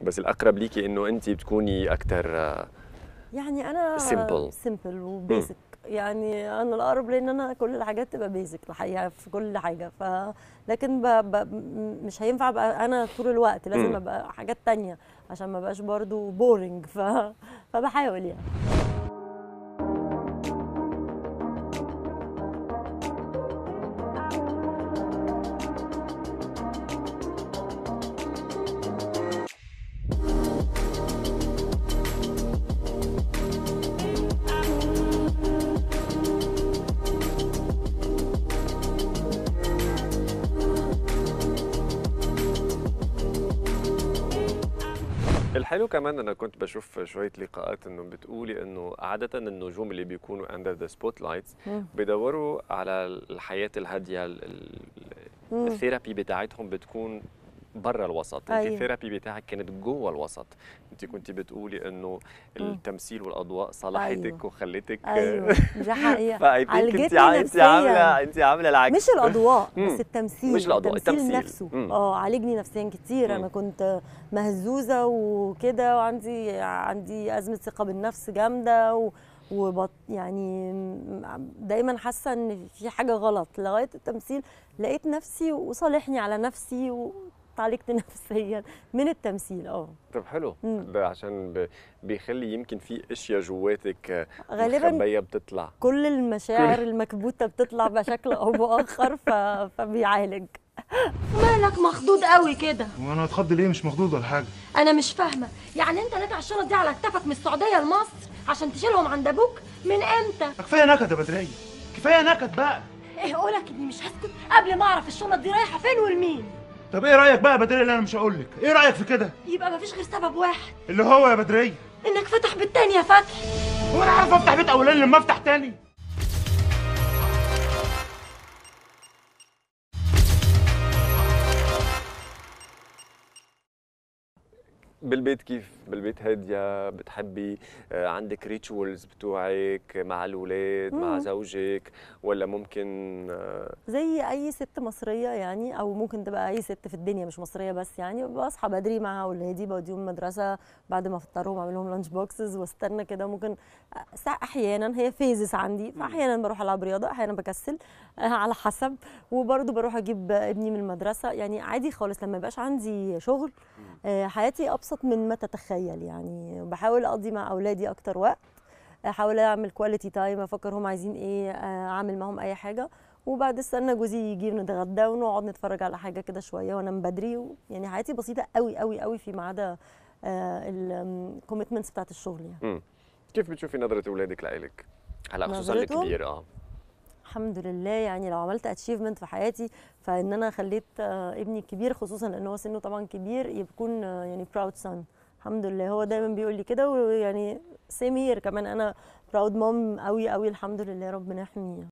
بس الاقرب ليكي انه انت بتكوني اكثر يعني انا Simple. سيمبل وبيسك يعني انا الاقرب لان انا كل الحاجات تبقى بيسك الحقيقه في كل حاجه ف لكن ب... ب... م- مش هينفع ابقى انا طول الوقت لازم مم. ابقى حاجات تانية عشان ما بقاش برضو بورنج ف... فبحاول يعني الحلو كمان انا كنت بشوف شويه لقاءات انه بتقولي انه عاده النجوم اللي بيكونوا اندر ذا سبوت لايتس مم. بيدوروا على الحياه الهاديه ال- ال- مم. الثيرابي بتاعتهم بتكون برا الوسط انت أيوة. الثيرابي بتاعك كانت جوا الوسط انت كنت بتقولي انه مم. التمثيل والاضواء صلحتك أيوة. وخلتك ايوه دي حقيقه فاي ثينك انت عالجتني ع- انت نفسياً. عامله انت عامله العكس مش الاضواء مم. بس التمثيل مش الأضواء، التمثيل, التمثيل. نفسه مم. اه عالجني نفسيا كتير مم. انا كنت مهزوزه وكده وعندي عندي ازمه ثقه بالنفس جامده و وبط يعني م- دايما حاسه ان في حاجه غلط لغايه التمثيل لقيت نفسي وصالحني على نفسي وتعالجت نفسيا من التمثيل اه طب حلو مم. ده عشان ب- بيخلي يمكن في اشياء جواتك آه، غالبا مخبيه بتطلع كل المشاعر المكبوته بتطلع بشكل او باخر ف... فبيعالج مالك مخضوض قوي كده وانا اتخض ليه مش مخضوض ولا حاجه انا مش فاهمه يعني انت نافع الشنط دي على كتفك من السعوديه لمصر عشان تشيلهم عند ابوك من امتى كفايه نكد يا بدريه كفايه نكد بقى ايه قولك اني مش هسكت قبل ما اعرف الشنط دي رايحه فين ولمين طب ايه رايك بقى يا بدريه اللي انا مش هقول لك ايه رايك في كده يبقى مفيش غير سبب واحد اللي هو يا بدريه انك فتح بالتاني يا فتحي هو انا عارف افتح بيت اولاني لما افتح تاني بالبيت كيف بالبيت هاديه بتحبي آه، عندك ريتشولز بتوعك مع الاولاد مع مم. زوجك ولا ممكن آه، زي اي ست مصريه يعني او ممكن تبقى اي ست في الدنيا مش مصريه بس يعني بصحى بدري مع اولادي بوديهم المدرسه بعد ما افطرهم اعمل لهم لانش بوكسز واستنى كده ممكن ساعة احيانا هي فيزز عندي فاحيانا بروح العب رياضه احيانا بكسل آه، على حسب وبرضه بروح اجيب ابني من المدرسه يعني عادي خالص لما يبقاش عندي شغل آه، حياتي ابسط من ما تتخيل يعني بحاول اقضي مع اولادي اكتر وقت احاول اعمل كواليتي تايم افكر هم عايزين ايه آه، اعمل معاهم اي حاجه وبعد استنى جوزي يجي نتغدى ونقعد نتفرج على حاجه كده شويه وانام بدري و... يعني حياتي بسيطه قوي قوي قوي فيما عدا الكوميتمنتس بتاعت الشغل يعني مم. كيف بتشوفي نظره اولادك لإلك هلا خصوصا نظرتهم؟ الكبير اه الحمد لله يعني لو عملت اتشيفمنت في حياتي فان انا خليت آه، ابني الكبير خصوصا لان هو سنه طبعا كبير يكون آه، يعني براود سون الحمد لله هو دايما بيقول لي كده ويعني سيم هير كمان انا براود مام قوي قوي الحمد لله ربنا يحميه